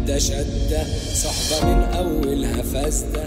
المادة شدة صحبة من أولها فاسدة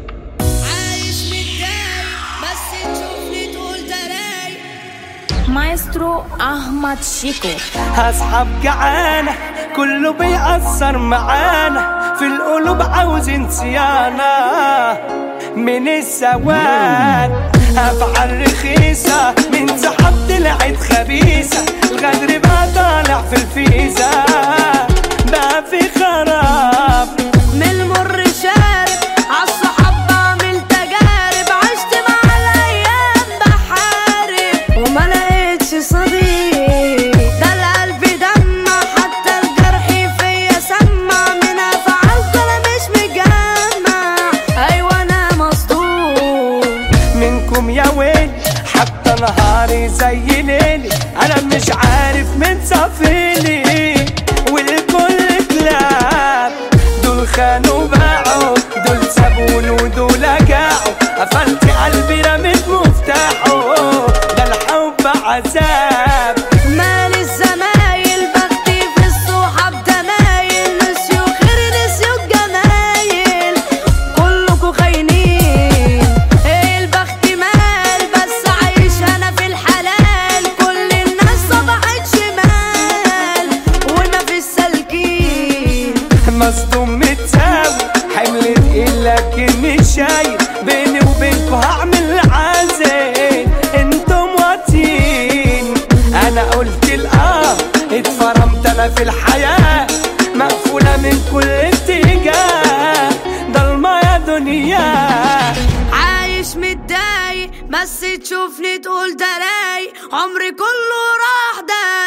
عايش متضايق بس تشوفني تقول ده رايق مايسترو أحمد شيكو هصحاب جعانة كله بيأثر معانا في القلوب عاوزين صيانة من السواد أفعال رخيصة من سحاب طلعت خبيثة الغدر بقى طالع في الفيزا بقى في خراب من المر شارب عالصحاب بعمل تجارب عشت مع الايام بحارب وما لقيتش صديق ده القلب دمع حتى الجرح فيا سمع من افعالكم انا مش مجمع ايوه انا مصدوم منكم يا ويل حتى نهاري زي ليلي انا مش عارف من صفيلي والكل كلاب دول خانوا باعوا دول سابون ودول جاعوا قفلت قلبي رميت مفتاحه ده الحب عذاب مال الزمايل بختي في الصحاب دمايل نسيوا خير نسيوا الجمايل كلكوا خاينين ايه البخت مال بس عايش انا في الحلال كل الناس صبحت شمال وانا في السالكين مصدوم متساوي حمل تقيل لكني شايل بيني وبينكوا هعمل عزل انتم واطيين انا قلت الاه اتفرمت انا في الحياة مقفولة من كل اتجاه ضلمة يا دنيا عايش متضايق بس تشوفني تقول ده رايق عمري كله راح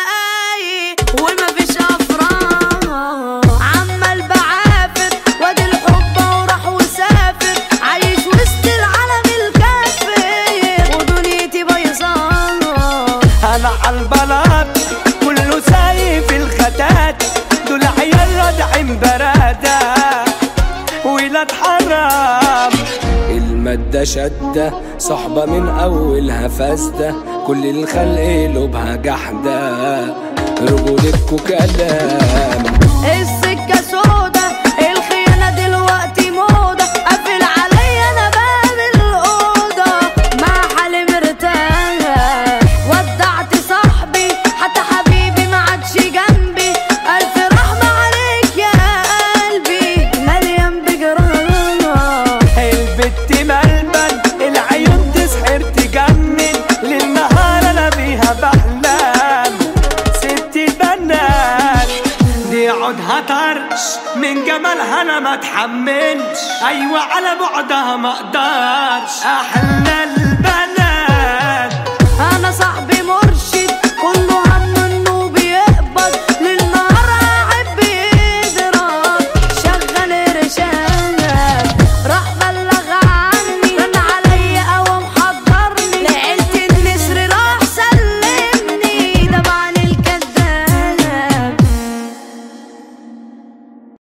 دقايق ومفيش افراح عمال بعافر وادي الحب وراح وسافر عايش وسط العالم الكافر ودنيتي بايظه انا عالبلاط كله سايف الختات دول عيال رادعين برادة ولاد حرام المادة شدة صحبة من أولها فاسدة كل الخلق قلوبها جحدة رجولتكوا كلام السكة سودا الخيانة دلوقتي موضة قافل عليا انا باب الأوضة مع حالي مرتاح ودعت صاحبي حتى حبيبي ما عادش جنبي ألف رحمة عليك يا قلبي مليان بجراح البت ملبن العيون تسحر تجنن للنهار انا بيها بحلم ست البنات دي عودها طرش من جمالها انا ما اتحملش ايوه على بعدها ما اقدرش احلى